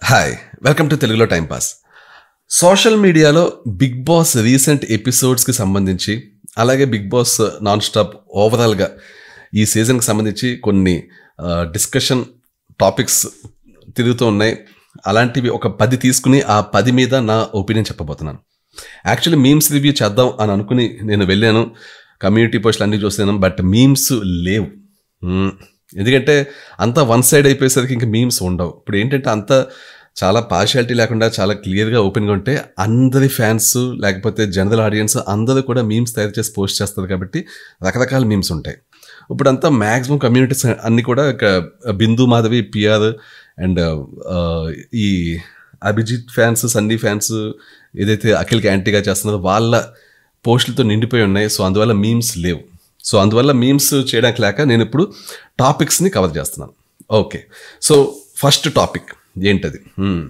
Hi welcome to తెలుగులో time pass social మీడియాలో Bigg Boss recent ఎపిసోడ్స్కి సంబంధించి అలాగే బిగ్ బాస్ నాన్ స్టాప్ ఓవరాల్గా ఈ సీజన్కి సంబంధించి కొన్ని డిస్కషన్ టాపిక్స్ తిరుగుతూ ఉన్నాయి అలాంటివి ఒక పది తీసుకుని ఆ పది మీద నా ఒపీనియన్ చెప్పబోతున్నాను యాక్చువల్లీ మీమ్స్ రివ్యూ చేద్దాం అని అనుకుని నేను వెళ్ళాను కమ్యూనిటీ పోస్టులు అన్నీ చూస్తున్నాను బట్ మీమ్స్ లేవు మ్మ్. ఎందుకంటే అంతా వన్ సైడ్ అయిపోయేసరికి ఇంకా మీమ్స్ ఉండవు ఇప్పుడు ఏంటంటే అంతా చాలా పార్షియాలిటీ లేకుండా చాలా క్లియర్గా ఓపెన్గా ఉంటే అందరి ఫ్యాన్స్ లేకపోతే జనరల్ ఆడియన్స్ అందరూ కూడా మీమ్స్ తయారు చేసి పోస్ట్ చేస్తారు కాబట్టి రకరకాల మీమ్స్ ఉంటాయి ఇప్పుడు అంతా మ్యాక్సిమం కమ్యూనిటీస్ అన్నీ కూడా ఒక బిందు మాధవి పిఆర్ అండ్ ఈ అభిజిత్ ఫ్యాన్స్ సన్నీ ఫ్యాన్స్ ఏదైతే అఖిల్కి యాంటీగా చేస్తున్నారో వాళ్ళ పోస్టులతో నిండిపోయి ఉన్నాయి సో అందువల్ల మీమ్స్ లేవు సో అందువల్ల మీమ్స్ చేయడానికి లేక నేను ఇప్పుడు టాపిక్స్ని కవర్ చేస్తున్నాను ఓకే సో ఫస్ట్ టాపిక్ ఏంటది హ్మ్.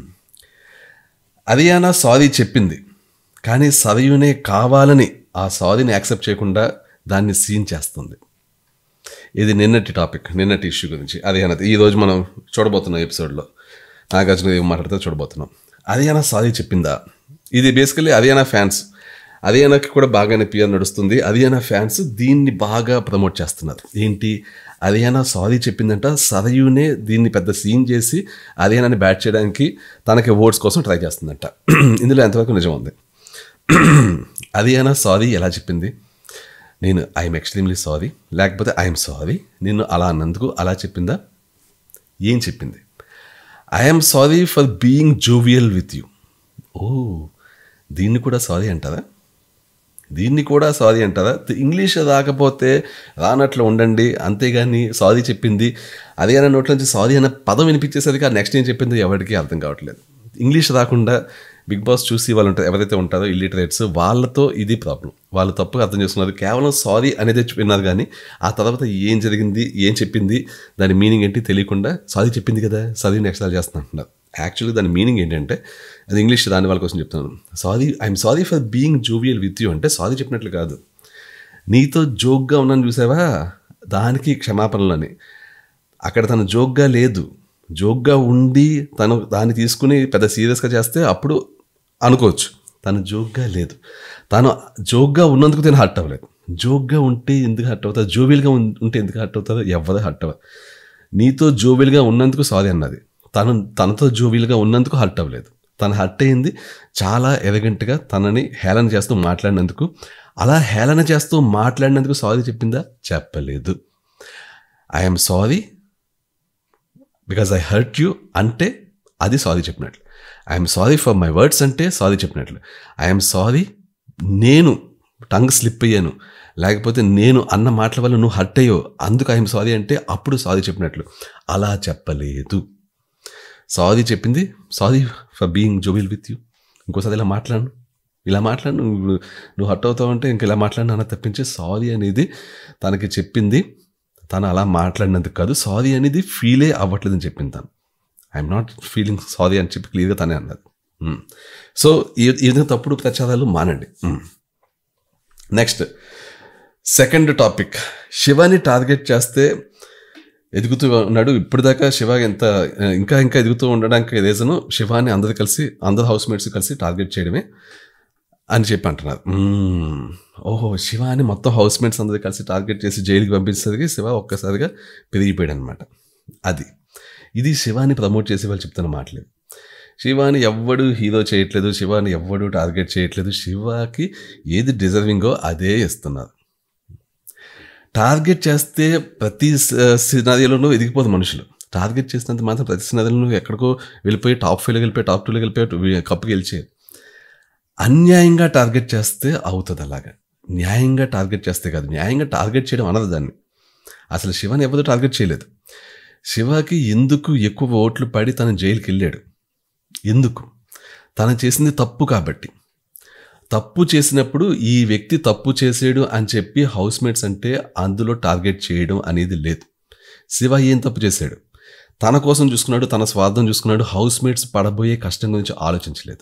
అరియానా సారీ చెప్పింది కానీ సరయునే కావాలని ఆ సారీని యాక్సెప్ట్ చేయకుండా దాన్ని సీన్ చేస్తుంది ఇది నిన్నటి టాపిక్ నిన్నటి ఇష్యూ గురించి అరియానా ఈ రోజు మనం చూడబోతున్నాం ఎపిసోడ్లో నాగార్జున ఏం మాట్లాడితే చూడబోతున్నాం అరియానా సారీ చెప్పిందా ఇది బేసికలీ అరియానా ఫ్యాన్స్ అరియానాకి కూడా బాగానే పిఆర్ నడుస్తుంది అరియానా ఫ్యాన్స్ దీన్ని బాగా ప్రమోట్ చేస్తున్నారు ఏంటి అరియానా సారీ చెప్పిందంట సరయునే దీన్ని పెద్ద సీన్ చేసి అరియానాని బ్యాట్ చేయడానికి తనకి ఓట్స్ కోసం ట్రై చేస్తుందంట ఇందులో ఎంతవరకు నిజం ఉంది అరియానా సారీ ఎలా చెప్పింది నేను ఐఎమ్ ఎక్స్ట్రీమ్లీ సారీ లేకపోతే ఐఎమ్ సారీ నిన్ను అలా అన్నందుకు అలా చెప్పిందా ఏం చెప్పింది I'm sorry for being jovial with you ఓ దీన్ని కూడా సారీ అంటారా దీన్ని కూడా సారీ అంటారా ఇంగ్లీష్ రాకపోతే రానట్లు ఉండండి అంతేగాని సారీ చెప్పింది అదే అన్న నోట్ల నుంచి సారీ అన్న పదం వినిపించేసరికి ఆ నెక్స్ట్ ఏం చెప్పిందో ఎవరికి అర్థం కావట్లేదు ఇంగ్లీష్ రాకుండా బిగ్ బాస్ చూసి వాళ్ళు ఉంటారు ఎవరైతే ఉంటారో ఇల్లిటరేట్స్ వాళ్ళతో ఇది ప్రాబ్లం వాళ్ళు తప్పుగా అర్థం చేసుకున్నారు కేవలం సారీ అనేది విన్నారు కానీ ఆ తర్వాత ఏం జరిగింది ఏం చెప్పింది దాని మీనింగ్ ఏంటి తెలియకుండా సారీ చెప్పింది కదా సారీ నెక్స్ట్ సారి చేస్తున్నా అంటున్నారు యాక్చువల్లీ దాని మీనింగ్ ఏంటంటే అది ఇంగ్లీష్ దాని వాళ్ళ కోసం చెప్తున్నాను sorry I'm sorry for being jovial with you అంటే సారీ చెప్పినట్లు కాదు నీతో జోక్గా ఉన్నాను చూసావా దానికి క్షమాపణలని అక్కడ తను జోక్గా లేదు జోక్గా ఉండి తను దాన్ని తీసుకుని పెద్ద సీరియస్గా చేస్తే అప్పుడు అనుకోవచ్చు తను జోక్గా లేదు తను జోక్గా ఉన్నందుకు తను హర్ట్ అవ్వలేదు జోక్గా ఉంటే ఎందుకు హర్ట్ అవుతారు జోవియల్గా ఉం- ఉంటే ఎందుకు హర్ట్ అవుతారో ఎవరు హర్ట్ అవ్వరు నీతో జోవియల్గా ఉన్నందుకు సారీ అన్నది తను తనతో జోవియల్గా ఉన్నందుకు హర్ట్ అవ్వలేదు తను హర్ట్ అయింది చాలా ఎరగంటగా తనని హేళన చేస్తూ మాట్లాడినందుకు అలా హేళన చేస్తూ మాట్లాడినందుకు సారీ చెప్పిందా చెప్పలేదు I'm sorry because I hurt you అంటే అది సారీ చెప్పినట్లు I'm sorry for my words అంటే సారీ చెప్పినట్లు ఐఎమ్ సారీ నేను టంగ్ స్లిప్ అయ్యాను లేకపోతే నేను అన్న మాటల వల్ల నువ్వు హర్ట్ అయ్యో అందుకు ఐఎమ్ సారీ అంటే అప్పుడు సారీ చెప్పినట్లు అలా చెప్పలేదు సారీ చెప్పింది sorry for being jovial with you ఇంకోసారి ఇలా మాట్లాడను ఇలా మాట్లాడు నువ్వు నువ్వు హర్ట్ అవుతావు అంటే ఇంక ఇలా మాట్లాడిన అన్న తప్పించి సారీ అనేది తనకి చెప్పింది తను అలా మాట్లాడినందుకు కాదు సారీ అనేది ఫీలే అవ్వట్లేదని చెప్పింది తను ఐఎమ్ నాట్ ఫీలింగ్ సారీ అని చెప్పి క్లియర్గా తనే అన్నది మ్మ్. సో ఈ ఈ విధంగా తప్పుడు ప్రచారాలు మానండి మ్మ్. నెక్స్ట్ సెకండ్ టాపిక్ శివాని టార్గెట్ చేస్తే ఎదుగుతూ ఉన్నాడు ఇప్పటిదాకా శివ ఎంత ఇంకా ఇంకా ఎదుగుతూ ఉండడానికి రీజను శివాని అందరు కలిసి అందరు హౌస్ మేట్స్ కలిసి టార్గెట్ చేయడమే అని చెప్పి అంటున్నారు మ్మ్. ఓహో శివ అని మొత్తం హౌస్ మేట్స్ అందరూ కలిసి టార్గెట్ చేసి జైలుకి పంపించేసరికి శివ ఒక్కసారిగా పెరిగిపోయాడు అనమాట అది ఇది శివాని ప్రమోట్ చేసే వాళ్ళు చెప్తున్న మాటలేదు శివాని ఎవ్వడు హీరో చేయట్లేదు శివాని ఎవ్వడు టార్గెట్ చేయట్లేదు శివాకి ఏది డిజర్వింగో అదే ఇస్తున్నారు టార్గెట్ చేస్తే ప్రతి సినారియోలోనూ ఎదిగిపోదు మనుషులు టార్గెట్ చేసినంత మాత్రం ప్రతి సినారియోలో ఎక్కడికో వెళ్ళిపోయి టాప్ ఫైవ్లో వెళ్ళిపోయి టాప్ టూలో వెళ్ళిపోయి కప్పు గెలిచే అన్యాయంగా టార్గెట్ చేస్తే అవుతుంది అలాగా న్యాయంగా టార్గెట్ చేస్తే కాదు న్యాయంగా టార్గెట్ చేయడం అనదు దాన్ని అసలు శివని ఎవరు టార్గెట్ చేయలేదు శివకి ఎందుకు ఎక్కువ ఓట్లు పడి తను జైలుకి వెళ్ళాడు ఎందుకు తను చేసింది తప్పు కాబట్టి తప్పు చేసినప్పుడు ఈ వ్యక్తి తప్పు చేసాడు అని చెప్పి హౌస్ మేట్స్ అంటే అందులో టార్గెట్ చేయడం అనేది లేదు శివ ఏం తప్పు చేశాడు తన కోసం చూసుకున్నాడు తన స్వార్థం చూసుకున్నాడు హౌస్ మేట్స్ పడబోయే కష్టం గురించి ఆలోచించలేదు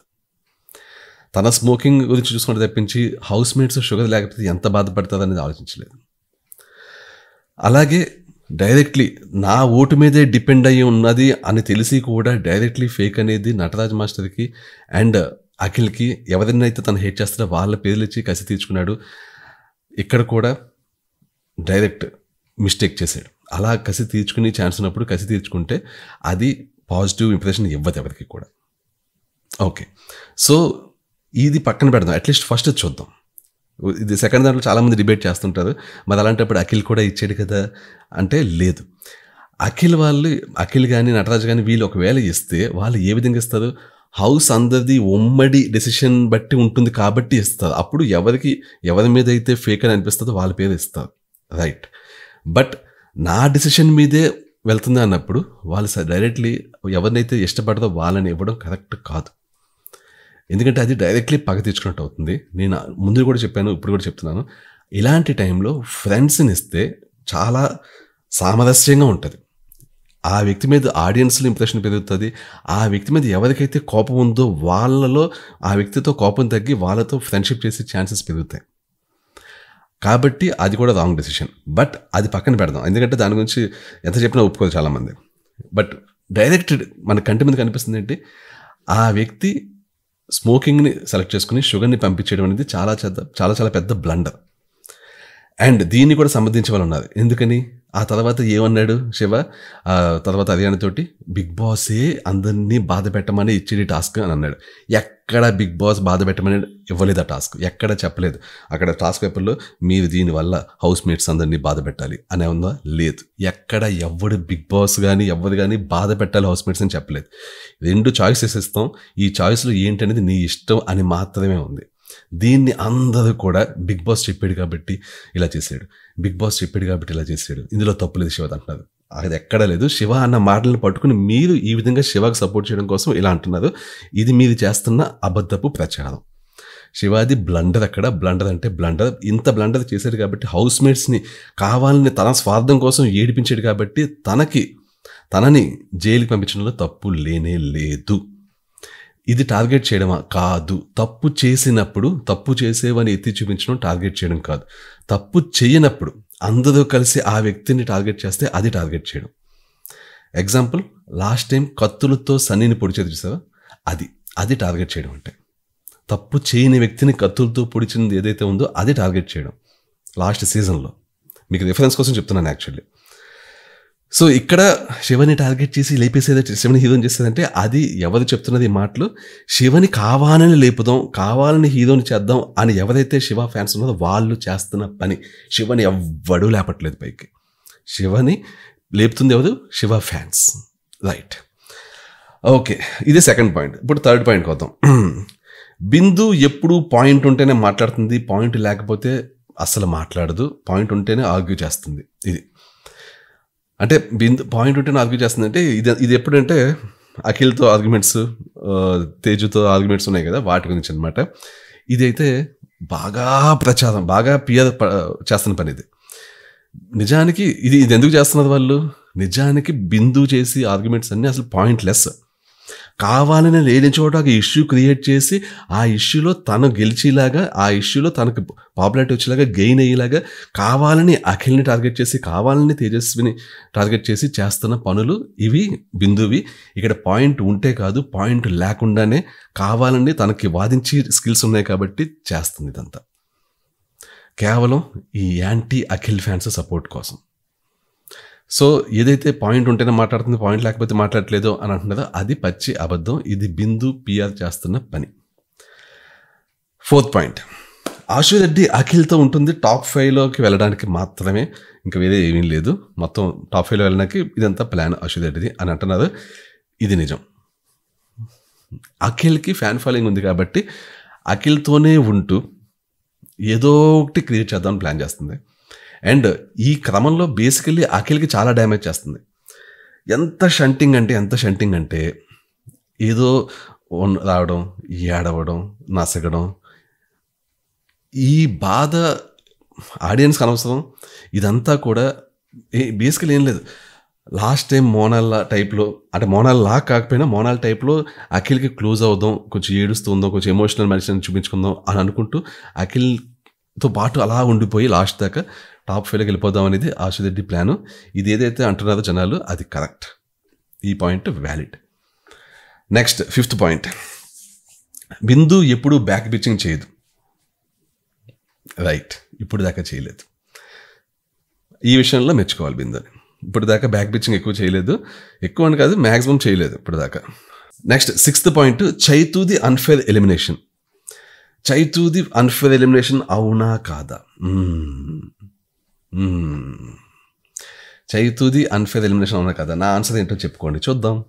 తన స్మోకింగ్ గురించి చూసుకుంటే తప్పించి హౌస్ మేట్స్ షుగర్ లేకపోతే ఎంత బాధపడుతుంది అనేది ఆలోచించలేదు అలాగే డైరెక్ట్లీ నా ఓటు మీదే డిపెండ్ అయ్యి ఉన్నది అని తెలిసి కూడా డైరెక్ట్లీ ఫేక్ అనేది నటరాజ్ మాస్టర్కి అండ్ అఖిల్కి ఎవరినైతే తను హేట్ చేస్తారో వాళ్ళ పేర్లు ఇచ్చి కసి తీర్చుకున్నాడు ఇక్కడ కూడా డైరెక్ట్ మిస్టేక్ చేశాడు అలా కసి తీర్చుకునే ఛాన్స్ ఉన్నప్పుడు కసి తీర్చుకుంటే అది పాజిటివ్ ఇంప్రెషన్ ఇవ్వదు ఎవరికి కూడా ఓకే సో ఇది పక్కన పెడదాం అట్లీస్ట్ ఫస్ట్ చూద్దాం ఇది సెకండ్ దాంట్లో చాలామంది డిబేట్ చేస్తుంటారు మరి అలాంటప్పుడు అఖిల్ కూడా ఇచ్చాడు కదా అంటే లేదు అఖిల్ వాళ్ళు అఖిల్ కానీ నటరాజ్ కానీ వీళ్ళు ఒకవేళ ఇస్తే వాళ్ళు ఏ విధంగా ఇస్తారు హౌస్ అందరిది ఉమ్మడి డెసిషన్ బట్టి ఉంటుంది కాబట్టి ఇస్తారు అప్పుడు ఎవరికి ఎవరి మీద అయితే ఫేక్ అని అనిపిస్తుందో వాళ్ళ పేరు ఇస్తారు రైట్ బట్ నా డెసిషన్ మీదే వెళ్తుంది అన్నప్పుడు వాళ్ళు డైరెక్ట్లీ ఎవరినైతే ఇష్టపడదో వాళ్ళని ఇవ్వడం కరెక్ట్ కాదు ఎందుకంటే అది డైరెక్ట్లీ పగ తీర్చుకున్నట్టు అవుతుంది నేను ముందు కూడా చెప్పాను ఇప్పుడు కూడా చెప్తున్నాను ఇలాంటి టైంలో ఫ్రెండ్స్ని ఇస్తే చాలా సామరస్యంగా ఉంటుంది ఆ వ్యక్తి మీద ఆడియన్స్లో ఇంప్రెషన్ పెరుగుతుంది ఆ వ్యక్తి మీద ఎవరికైతే కోపం ఉందో వాళ్ళలో ఆ వ్యక్తితో కోపం తగ్గి వాళ్ళతో ఫ్రెండ్షిప్ చేసే ఛాన్సెస్ పెరుగుతాయి కాబట్టి అది కూడా రాంగ్ డెసిషన్ బట్ అది పక్కన పెడదాం ఎందుకంటే దాని గురించి ఎంత చెప్పినా ఒప్పుకోదు చాలామంది బట్ డైరెక్ట్ మన కంటి మీద కనిపిస్తుంది ఏంటి ఆ వ్యక్తి స్మోకింగ్ని సెలెక్ట్ చేసుకుని షుగర్ని పంపించడం అనేది చాలా చెత్త చాలా చాలా పెద్ద బ్లండర్ అండ్ దీన్ని కూడా సంబంధించే వాళ్ళు ఉన్నారు ఎందుకని ఆ తర్వాత ఏమన్నాడు శివ ఆ తర్వాత హర్యానాతోటి బిగ్ బాసే అందరినీ బాధ పెట్టమని ఇచ్చేది టాస్క్ అని అన్నాడు ఎక్కడ బిగ్ బాస్ బాధ పెట్టమని ఇవ్వలేదు ఆ టాస్క్ ఎక్కడ చెప్పలేదు అక్కడ టాస్క్ పేపర్లో మీరు దీనివల్ల హౌస్ మేట్స్ అందరినీ బాధ పెట్టాలి అనే ఉందా లేదు ఎక్కడ ఎవడు బిగ్ బాస్ కానీ ఎవరు కానీ బాధ పెట్టాలి హౌస్ మేట్స్ అని చెప్పలేదు రెండు చాయిసెస్ ఇస్తాం ఈ చాయిస్లో ఏంటనేది నీ ఇష్టం అని మాత్రమే ఉంది దీన్ని అందరూ కూడా బిగ్ బాస్ చెప్పాడు కాబట్టి ఇలా చేశాడు బిగ్ బాస్ చెప్పాడు కాబట్టి ఇలా చేశాడు ఇందులో తప్పు లేదు శివ అంటున్నారు అది ఎక్కడ లేదు శివ అన్న మాటలను పట్టుకుని మీరు ఈ విధంగా శివకు సపోర్ట్ చేయడం కోసం ఇలా అంటున్నారు ఇది మీరు చేస్తున్న అబద్ధపు ప్రచారం శివాది బ్లండర్ అక్కడ బ్లండర్ అంటే బ్లండర్ ఇంత బ్లండర్ చేశాడు కాబట్టి హౌస్ మేట్స్ని కావాలని తన స్వార్థం కోసం ఏడిపించాడు కాబట్టి తనకి తనని జైలుకి పంపించడంలో తప్పు లేనే లేదు ఇది టార్గెట్ చేయడమా కాదు తప్పు చేసినప్పుడు తప్పు చేసేవని ఎత్తి చూపించడం టార్గెట్ చేయడం కాదు తప్పు చేయనప్పుడు అందరూ కలిసి ఆ వ్యక్తిని టార్గెట్ చేస్తే అది టార్గెట్ చేయడం ఎగ్జాంపుల్ లాస్ట్ టైం కత్తులతో సన్నీని పొడిచేది చూసావా అది అది టార్గెట్ చేయడం అంటే తప్పు చేయని వ్యక్తిని కత్తులతో పొడిచింది ఏదైతే ఉందో అది టార్గెట్ చేయడం లాస్ట్ సీజన్లో మీకు రిఫరెన్స్ కోసం చెప్తున్నాను యాక్చువల్లీ సో ఇక్కడ శివని టార్గెట్ చేసి లేపేసేది శివని హీరోని చేసేదంటే అది ఎవరు చెప్తున్నది ఈ మాటలు శివని కావాలని లేపుదాం కావాలని హీరోని చేద్దాం అని ఎవరైతే శివ ఫ్యాన్స్ ఉన్నారో వాళ్ళు చేస్తున్న పని శివని ఎవ్వడూ లేపట్లేదు పైకి శివని లేపుతుంది ఎవరు శివ ఫ్యాన్స్ రైట్ ఓకే ఇది సెకండ్ పాయింట్ ఇప్పుడు థర్డ్ పాయింట్కి వద్దాం బిందు ఎప్పుడు పాయింట్ ఉంటేనే మాట్లాడుతుంది పాయింట్ లేకపోతే అసలు మాట్లాడదు పాయింట్ ఉంటేనే ఆర్గ్యూ చేస్తుంది ఇది అంటే బిందు పాయింట్ ఉంటేనే ఆర్గ్యూ చేస్తుందంటే ఇది ఇది ఎప్పుడంటే అఖిల్తో ఆర్గ్యుమెంట్స్ తేజుతో ఆర్గ్యుమెంట్స్ ఉన్నాయి కదా వాటి గురించి అనమాట ఇదైతే బాగా ప్రచారం బాగా పియర్ చేస్తున్న పని ఇది నిజానికి ఇది ఇది ఎందుకు చేస్తున్నారు వాళ్ళు నిజానికి బిందు చేసి ఆర్గ్యుమెంట్స్ అన్నీ అసలు పాయింట్ లెస్ కావాలని లేని చోట ఒక ఇష్యూ క్రియేట్ చేసి ఆ ఇష్యూలో తను గెలిచేలాగా ఆ ఇష్యూలో తనకు పాపులారిటీ వచ్చేలాగా గెయిన్ అయ్యేలాగా కావాలని అఖిల్ని టార్గెట్ చేసి కావాలని తేజస్విని టార్గెట్ చేసి చేస్తున్న పనులు ఇవి బిందువి ఇక్కడ పాయింట్ ఉంటే కాదు పాయింట్ లేకుండానే కావాలని తనకి వాదించి స్కిల్స్ ఉన్నాయి కాబట్టి చేస్తుంది ఇదంతా కేవలం ఈ యాంటీ అఖిల్ ఫ్యాన్స్ సపోర్ట్ కోసం సో ఏదైతే పాయింట్ ఉంటేనే మాట్లాడుతుంది పాయింట్ లేకపోతే మాట్లాడట్లేదో అని అంటున్నదో అది పచ్చి అబద్ధం ఇది బిందు పిఆర్ చేస్తున్న పని ఫోర్త్ పాయింట్ ఆశు రెడ్డి అఖిల్తో ఉంటుంది టాప్ ఫైవ్లోకి వెళ్ళడానికి మాత్రమే ఇంకా వేరే ఏమీ లేదు మొత్తం టాప్ ఫైవ్లో వెళ్ళడానికి ఇదంతా ప్లాన్ ఆశు రెడ్డిది అని అంటున్నారు ఇది నిజం అఖిల్కి ఫ్యాన్ ఫాలోయింగ్ ఉంది కాబట్టి అఖిల్తోనే ఉంటూ ఏదో ఒకటి క్రియేట్ చేద్దామని ప్లాన్ చేస్తుంది అండ్ ఈ క్రమంలో బేసికల్లీ అఖిల్కి చాలా డ్యామేజ్ చేస్తుంది ఎంత షంటింగ్ అంటే ఎంత షంటింగ్ అంటే ఏదో ఉన్- రావడం ఏడవడం నసగడం ఈ బాధ ఆడియన్స్కి అనవసరం ఇదంతా కూడా బేసికల్ ఏం లేదు లాస్ట్ టైం మోనాల్ టైప్లో అంటే మోనాల్ లా కాకపోయినా మోనాల్ టైప్లో అఖిల్కి క్లోజ్ అవుదాం కొంచెం ఏడుస్తుందాం కొంచెం ఎమోషనల్ మనిషిని చూపించుకుందాం అని అనుకుంటూ అఖిల్తో పాటు అలా ఉండిపోయి లాస్ట్ దాకా టాప్ ఫైవ్లోకి వెళ్ళిపోదాం అనేది ఆశురెడ్డి ప్లాను ఇది ఏదైతే అంటున్నారో జనాలు అది కరెక్ట్ ఈ point valid next fifth point Bindu ఎప్పుడు బ్యాక్ పిచ్చింగ్ చేయదు రైట్ ఇప్పుడు దాకా చేయలేదు ఈ విషయంలో మెచ్చుకోవాలి బిందుని ఇప్పుడు దాకా బ్యాక్ పిచ్చింగ్ ఎక్కువ చేయలేదు ఎక్కువ అని కాదు మ్యాక్సిమం చేయలేదు ఇప్పుడు దాకా నెక్స్ట్ సిక్స్త్ పాయింట్ చైతూది అన్ఫేర్ ఎలిమినేషన్ చైతూది అన్ఫేర్ ఎలిమినేషన్ అవునా కాదా మ్మ్. మ్మ్. చైతూది అన్ఫేర్ ఎలిమినేషన్ అవునా కాదా నా ఆన్సర్ ఏంటో చెప్పుకోండి చూద్దాం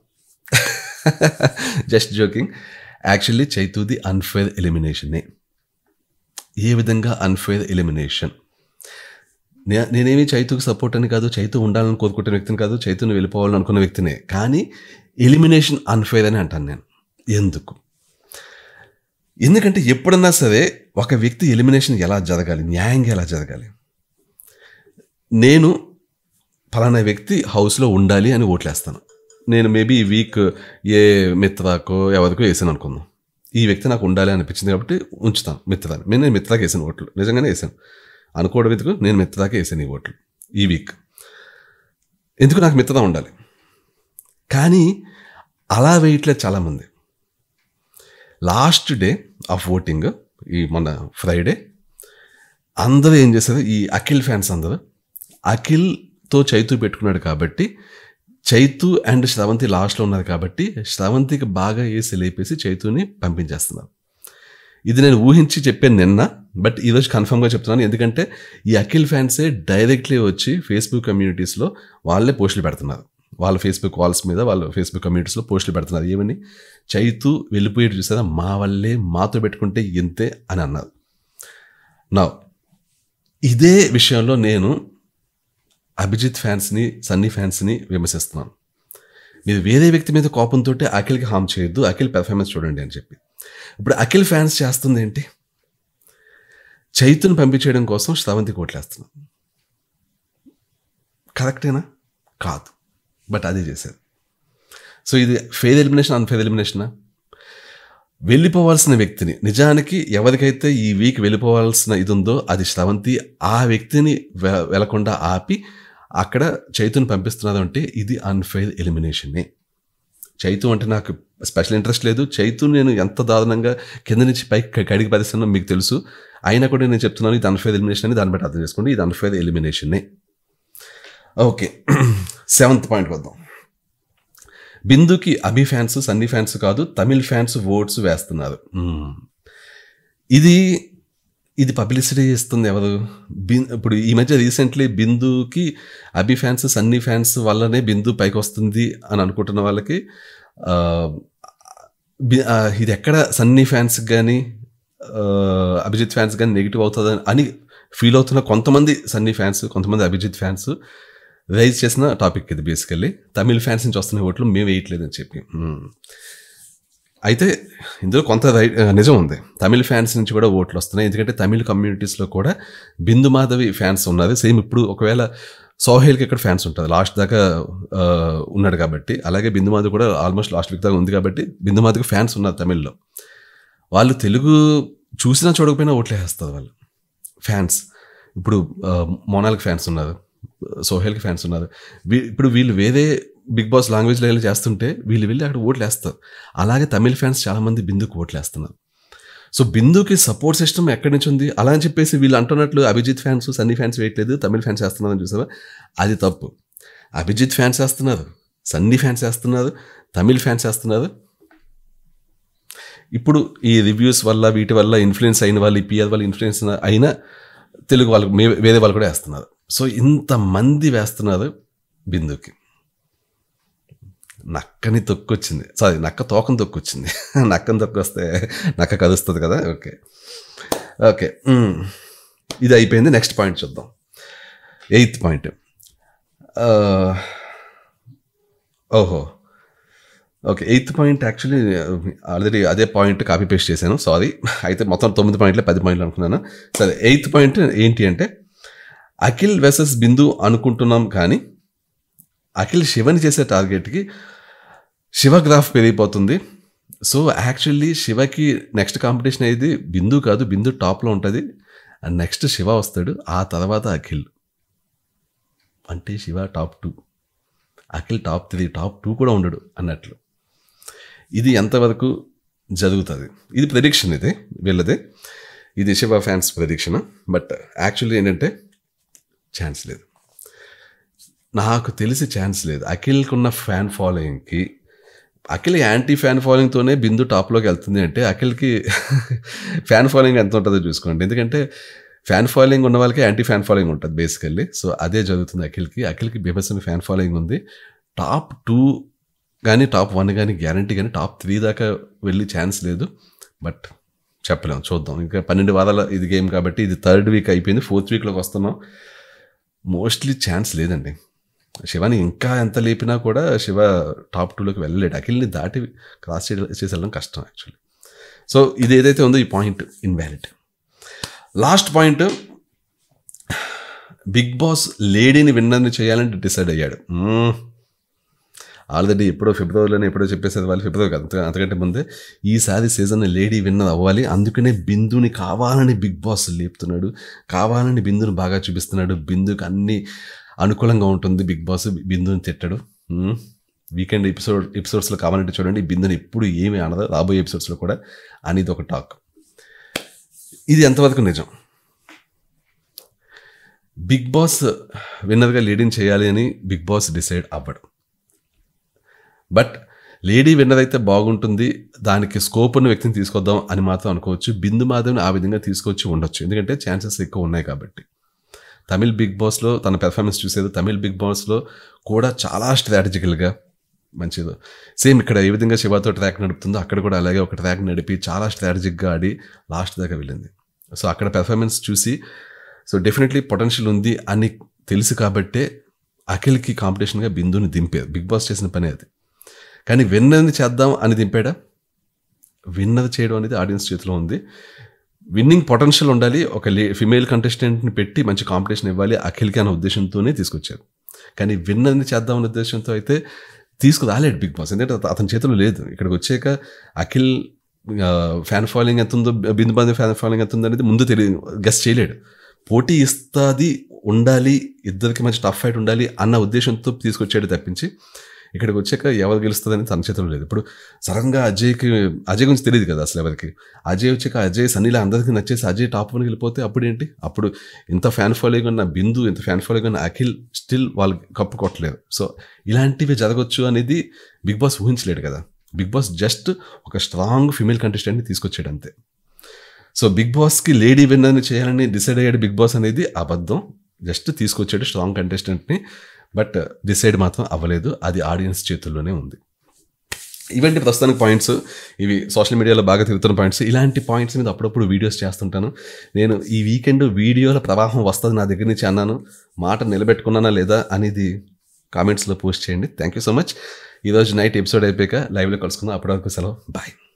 జస్ట్ జోకింగ్ యాక్చువల్లీ చైతూది అన్ఫేర్ ఎలిమినేషనే ఏ విధంగా అన్ఫేర్ ఎలిమినేషన్ నే- నేనేమి చైతుకు సపోర్ట్ అని కాదు చైతు ఉండాలని కోరుకుంటున్న వ్యక్తిని కాదు చైతుని వెళ్ళిపోవాలని అనుకున్న వ్యక్తినే కానీ ఎలిమినేషన్ అన్ఫేర్ అని అంటాను నేను ఎందుకు ఎందుకంటే ఎప్పుడన్నా సరే ఒక వ్యక్తి ఎలిమినేషన్ ఎలా జరగాలి న్యాయంగా ఎలా జరగాలి నేను ఫలానా వ్యక్తి హౌస్లో ఉండాలి అని ఓట్లేస్తాను నేను మేబీ ఈ వీక్ ఏ మిత్రాకో ఎవరికో వేసాను అనుకుందాం ఈ వ్యక్తి నాకు ఉండాలి అనిపించింది కాబట్టి ఉంచుతాను మిత్రాన్ని నేను నేను మిత్రాకి వేసాను ఓట్లు నిజంగానే వేసాను అనుకోవడం ఎందుకు నేను మిత్రాకి వేసాను ఈ ఓట్లు ఈ వీక్ ఎందుకు నాకు మిత్రత ఉండాలి కానీ అలా వేయట్లేదు చాలామంది లాస్ట్ డే ఆఫ్ ఓటింగ్ ఈ మొన్న ఫ్రైడే అందరూ ఏం చేశారు ఈ అఖిల్ ఫ్యాన్స్ అందరూ అఖిల్తో చైతు పెట్టుకున్నాడు కాబట్టి చైతు అండ్ శ్రవంతి లాస్ట్లో ఉన్నారు కాబట్టి శ్రవంతికి బాగా వేసి లేపేసి చైతుని పంపించేస్తున్నారు ఇది నేను ఊహించి చెప్పాను నిన్న బట్ ఈరోజు కన్ఫర్మ్గా చెప్తున్నాను ఎందుకంటే ఈ అఖిల్ ఫ్యాన్సే డైరెక్ట్లీ వచ్చి ఫేస్బుక్ కమ్యూనిటీస్లో వాళ్ళే పోస్టులు పెడుతున్నారు వాళ్ళ ఫేస్బుక్ వాల్స్ మీద వాళ్ళ ఫేస్బుక్ కమ్యూనిటీస్లో పోస్టులు పెడుతున్నారు ఏమని చైతు వెళ్ళిపోయేది చూసారా మా వల్లే మాతో పెట్టుకుంటే ఇంతే అని అన్నారు నా ఇదే విషయంలో నేను అభిజిత్ ఫ్యాన్స్ని సన్నీ ఫ్యాన్స్ని విమర్శిస్తున్నాను మీరు వేరే వ్యక్తి మీద కోపంతో అఖిల్కి హామ్ చేయొద్దు అఖిల్ పెర్ఫార్మెన్స్ చూడండి అని చెప్పి ఇప్పుడు అఖిల్ ఫ్యాన్స్ చేస్తుంది ఏంటి చైతుని పంపించేయడం కోసం శ్రవంతి కోట్లేస్తున్నాం కరెక్టేనా కాదు బట్ అదే చేశారు సో ఇది ఫెయిర్ ఎలిమినేషన్ అన్ఫెయిర్ ఎలిమినేషనా వెళ్ళిపోవాల్సిన వ్యక్తిని నిజానికి ఎవరికైతే ఈ వీక్ వెళ్ళిపోవాల్సిన ఇది ఉందో అది శ్రవంతి ఆ వ్యక్తిని వె- వెళ్లకుండా ఆపి అక్కడ చైతుని పంపిస్తున్నారు అంటే ఇది అన్ఫెయిర్ ఎలిమినేషనే చైతు అంటే నాకు స్పెషల్ ఇంట్రెస్ట్ లేదు చైతు నేను ఎంత దారుణంగా కింద నుంచి పైకి కడిగి పరిస్తున్నానో మీకు తెలుసు అయినా కూడా నేను చెప్తున్నాను ఇది అన్ఫేర్ ఎలిమినేషన్ అని దాన్ని బట్టి అర్థం చేసుకోండి ఇది అన్ఫేర్ ఎలిమినేషనే ఓకే సెవెంత్ పాయింట్ వద్దాం బిందుకి అభి ఫ్యాన్స్ సన్నీ ఫ్యాన్స్ కాదు తమిళ్ ఫ్యాన్స్ ఓట్స్ వేస్తున్నారు మ్మ్. ఇది ఇది పబ్లిసిటీ ఇస్తుంది ఎవరు బిన్ ఇప్పుడు ఈ మధ్య రీసెంట్లీ బిందుకి అభి ఫ్యాన్స్ సన్నీ ఫ్యాన్స్ వల్లనే బిందు పైకి వస్తుంది అని అనుకుంటున్న వాళ్ళకి ఆ, బి- ఆ, ఇది ఎక్కడ సన్నీ ఫ్యాన్స్ కానీ అభిజిత్ ఫ్యాన్స్ కానీ నెగిటివ్ అవుతుంది అని ఫీల్ అవుతున్న కొంతమంది సన్నీ ఫ్యాన్స్ కొంతమంది అభిజిత్ ఫ్యాన్స్ రైజ్ చేసిన టాపిక్ ఇది బేసికల్లీ తమిళ ఫ్యాన్స్ నుంచి వస్తున్న ఓట్లు మేము వేయట్లేదని చెప్పి మ్మ్. అయితే ఇందులో కొంత రై- ఆ, నిజం ఉంది తమిళ ఫ్యాన్స్ నుంచి కూడా ఓట్లు వస్తున్నాయి ఎందుకంటే తమిళ కమ్యూనిటీస్లో కూడా బిందు మాధవి ఫ్యాన్స్ ఉన్నారు సేమ్ ఇప్పుడు ఒకవేళ సోహేల్కి ఇక్కడ ఫ్యాన్స్ ఉంటుంది లాస్ట్ దాకా ఆ, ఉన్నాడు కాబట్టి అలాగే బిందు మాధవి కూడా ఆల్మోస్ట్ లాస్ట్ వీక్ దాకా ఉంది కాబట్టి బిందు మాధవికి ఫ్యాన్స్ ఉన్నారు తమిళ్లో వాళ్ళు తెలుగు చూసినా చూడకపోయినా ఓట్లు వేస్తారు వాళ్ళు ఫ్యాన్స్ ఇప్పుడు ఆ, మోనాల్కి ఫ్యాన్స్ ఉన్నారు సోహెల్కి ఫ్యాన్స్ ఉన్నారు వీ- ఇప్పుడు వీళ్ళు వేరే బిగ్ బాస్ లాంగ్వేజ్లో వెళ్ళి చేస్తుంటే వీళ్ళు వెళ్ళి అక్కడ ఓట్లు వేస్తారు అలాగే తమిళ ఫ్యాన్స్ చాలామంది బిందుకు ఓట్లు వేస్తున్నారు సో బిందుకి సపోర్ట్ సిస్టమ్ ఎక్కడి నుంచి ఉంది అలా అని చెప్పేసి వీళ్ళు అంటున్నట్లు అభిజిత్ ఫ్యాన్స్ సన్నీ ఫ్యాన్స్ వేయట్లేదు తమిళ ఫ్యాన్స్ వేస్తున్నారని చూసావా అది తప్పు అభిజిత్ ఫ్యాన్స్ వేస్తున్నారు సన్నీ ఫ్యాన్స్ వేస్తున్నారు తమిళ్ ఫ్యాన్స్ వేస్తున్నారు ఇప్పుడు ఈ రివ్యూస్ వల్ల వీటి వల్ల ఇన్ఫ్లుయెన్స్ అయిన వాళ్ళు ఈ పిఆర్ వల్ల ఇన్ఫ్లుయెన్స్ అయిన తెలుగు వాళ్ళు మే- వేరే వాళ్ళు కూడా వేస్తున్నారు సో ఇంతమంది వేస్తున్నారు బిందుకి నక్కని తొక్కొచ్చింది సారీ నక్క తోకని తొక్కొచ్చింది నక్కని తొక్కొస్తే నక్క కదుస్తుంది కదా ఓకే ఓకే మ్మ్. ఇది అయిపోయింది నెక్స్ట్ పాయింట్ చూద్దాం ఎయిత్ పాయింట్ ఓహో okay eighth point actually already అదే పాయింట్ కాపీ పేస్ట్ చేశాను సారీ అయితే మొత్తం తొమ్మిది పాయింట్లే పది పాయింట్లు అనుకున్నాను సరే ఎయిత్ పాయింట్ ఏంటి అంటే అఖిల్ వెసెస్ బిందు అనుకుంటున్నాం కానీ అఖిల్ శివని చేసే టార్గెట్కి శివ గ్రాఫ్ పెరిగిపోతుంది సో యాక్చువల్లీ శివకి నెక్స్ట్ కాంపిటీషన్ అయ్యేది బిందు కాదు బిందు టాప్లో ఉంటుంది అండ్ నెక్స్ట్ శివ వస్తాడు ఆ తర్వాత అఖిల్ అంటే Siva top two Akhil top three top two కూడా ఉండడు అన్నట్లు ఇది ఎంతవరకు జరుగుతుంది ఇది ప్రెడిక్షన్ ఇది వీళ్ళది ఇది Siva fans prediction but actually ఏంటంటే ఛాన్స్ లేదు నాకు తెలిసి ఛాన్స్ లేదు అఖిల్కి ఉన్న ఫ్యాన్ ఫాలోయింగ్కి అఖిల్ యాంటీ ఫ్యాన్ ఫాలోయింగ్తోనే బిందు టాప్లోకి వెళ్తుంది అంటే అఖిల్కి ఫ్యాన్ ఫాలోయింగ్ ఎంత ఉంటుందో చూసుకోండి ఎందుకంటే ఫ్యాన్ ఫాలోయింగ్ ఉన్న వాళ్ళకి యాంటీ ఫ్యాన్ ఫాలోయింగ్ ఉంటుంది బేసికల్లీ సో అదే జరుగుతుంది అఖిల్కి అఖిల్కి బీభత్సమైన ఫ్యాన్ ఫాలోయింగ్ ఉంది టాప్ టూ కానీ టాప్ వన్ కానీ గ్యారంటీ కానీ టాప్ త్రీ దాకా వెళ్ళి ఛాన్స్ లేదు బట్ చెప్పలేము చూద్దాం ఇంకా పన్నెండు వారాల ఇది గేమ్ కాబట్టి ఇది థర్డ్ వీక్ అయిపోయింది ఫోర్త్ వీక్లోకి వస్తున్నాం మోస్ట్లీ ఛాన్స్ లేదండి శివాని ఇంకా ఎంత లేపినా కూడా శివ టాప్ టూలోకి వెళ్ళలేడు అఖిల్ని దాటి క్రాస్ చేసి వెళ్ళడం కష్టం యాక్చువల్లీ సో ఇది ఏదైతే ఉందో ఈ point invalid last point Bigg Boss లేడీని విన్నర్ని చేయాలని డిసైడ్ అయ్యాడు ఆల్రెడీ ఎప్పుడో ఫిబ్రవరిలోనే ఎప్పుడో చెప్పేసేది వాళ్ళు ఫిబ్రవరి కాదు అంత- అంతకంటే ముందే ఈసారి సీజన్ లేడీ విన్నర్ అవ్వాలి అందుకనే బిందుని కావాలని బిగ్ బాస్ లేపుతున్నాడు కావాలని బిందుని బాగా చూపిస్తున్నాడు బిందుకి అన్ని అనుకూలంగా ఉంటుంది బిగ్ బాస్ బిందుని తిట్టడు మ్మ్. వీకెండ్ ఎపిసోడ్ ఎపిసోడ్స్లో కావాలంటే చూడండి బిందుని ఎప్పుడు ఏమి అనదు రాబోయే ఎపిసోడ్స్లో కూడా అనేది ఒక టాక్ ఇది ఎంతవరకు నిజం బిగ్ బాస్ విన్నర్గా లేడీని చేయాలి అని బిగ్ బాస్ డిసైడ్ అవ్వడు బట్ లేడీ విన్నర్ అయితే బాగుంటుంది దానికి స్కోప్ ఉన్న వ్యక్తిని తీసుకొద్దాం అని మాత్రం అనుకోవచ్చు బిందు మాధవ్ని ఆ విధంగా తీసుకొచ్చి ఉండొచ్చు ఎందుకంటే ఛాన్సెస్ ఎక్కువ ఉన్నాయి కాబట్టి తమిళ్ బిగ్ బాస్లో తన పెర్ఫార్మెన్స్ చూసేది తమిళ్ బిగ్ బాస్లో కూడా చాలా స్ట్రాటజికల్గా మంచిది సేమ్ ఇక్కడ ఏ విధంగా శివతో ట్రాక్ నడుపుతుందో అక్కడ కూడా అలాగే ఒక ట్రాక్ నడిపి చాలా స్ట్రాటజిక్గా ఆడి లాస్ట్ దాకా వెళ్ళింది సో అక్కడ పెర్ఫార్మెన్స్ చూసి సో డెఫినెట్లీ పొటెన్షియల్ ఉంది అని తెలుసు కాబట్టే అఖిల్కి కాంపిటీషన్గా బిందుని దింపారు బిగ్ బాస్ చేసిన పని అది కానీ విన్నర్ని చేద్దాం అని దింపాడా విన్నర్ చేయడం అనేది ఆడియన్స్ చేతిలో ఉంది విన్నింగ్ పొటెన్షియల్ ఉండాలి ఒక లే ఫిమేల్ కంటెస్టెంట్ని పెట్టి మంచి కాంపిటీషన్ ఇవ్వాలి అఖిల్కి అనే ఉద్దేశంతోనే తీసుకొచ్చారు కానీ విన్నర్ని చేద్దాం అనే ఉద్దేశంతో అయితే తీసుకురాలేడు బిగ్ బాస్ ఎందుకంటే అత- అతని చేతిలో లేదు ఇక్కడికి వచ్చాక అఖిల్ ఫ్యాన్ ఫాలోయింగ్ ఎంత ఉందో బిందు బాధ ఫ్యాన్ ఫాలోయింగ్ ఎంత ఉందో అనేది ముందు తెలియదు గెస్ట్ చేయలేడు పోటీ ఇస్తుంది ఉండాలి ఇద్దరికి మంచి టఫ్ ఫైట్ ఉండాలి అన్న ఉద్దేశంతో తీసుకొచ్చాడు తప్పించి ఇక్కడికి వచ్చాక ఎవరు గెలుస్తుందని తన చేతిలో లేదు ఇప్పుడు సడన్గా అజయ్కి అజయ్ గురించి తెలియదు కదా అసలు ఎవరికి అజయ్ వచ్చాక అజయ్ సన్నీలా అందరికీ నచ్చేసి అజయ్ టాప్ వన్కి వెళ్ళిపోతే అప్పుడు ఏంటి అప్పుడు ఇంత ఫ్యాన్ ఫాలోయింగ్ ఉన్న బిందు ఇంత ఫ్యాన్ ఫాలోయింగ్ ఉన్న అఖిల్ స్టిల్ వాళ్ళు కప్పు కొట్టలేరు సో ఇలాంటివి జరగవచ్చు అనేది బిగ్ బాస్ ఊహించలేడు కదా బిగ్ బాస్ జస్ట్ ఒక స్ట్రాంగ్ ఫిమేల్ కంటెస్టెంట్ని తీసుకొచ్చాడు అంతే సో బిగ్ బాస్కి లేడీ విన్నర్ని చేయాలని డిసైడ్ అయ్యాడు బిగ్ బాస్ అనేది అబద్ధం జస్ట్ తీసుకొచ్చాడు స్ట్రాంగ్ కంటెస్టెంట్ని బట్ డిసైడ్ మాత్రం అవ్వలేదు అది ఆడియన్స్ చేతుల్లోనే ఉంది ఇవంటి ప్రస్తుతానికి పాయింట్స్ ఇవి సోషల్ మీడియాలో బాగా తిరుగుతున్న పాయింట్స్ ఇలాంటి పాయింట్స్ మీద అప్పుడప్పుడు వీడియోస్ చేస్తుంటాను నేను ఈ వీకెండ్ వీడియోల ప్రవాహం వస్తుంది నా దగ్గర నుంచి అన్నాను మాట నిలబెట్టుకున్నానా లేదా అనేది కామెంట్స్లో పోస్ట్ చేయండి థ్యాంక్ యూ సో మచ్ ఈరోజు నైట్ ఎపిసోడ్ అయిపోయాక లైవ్లో కలుసుకుందాం అప్పటివరకు సెలవు బాయ్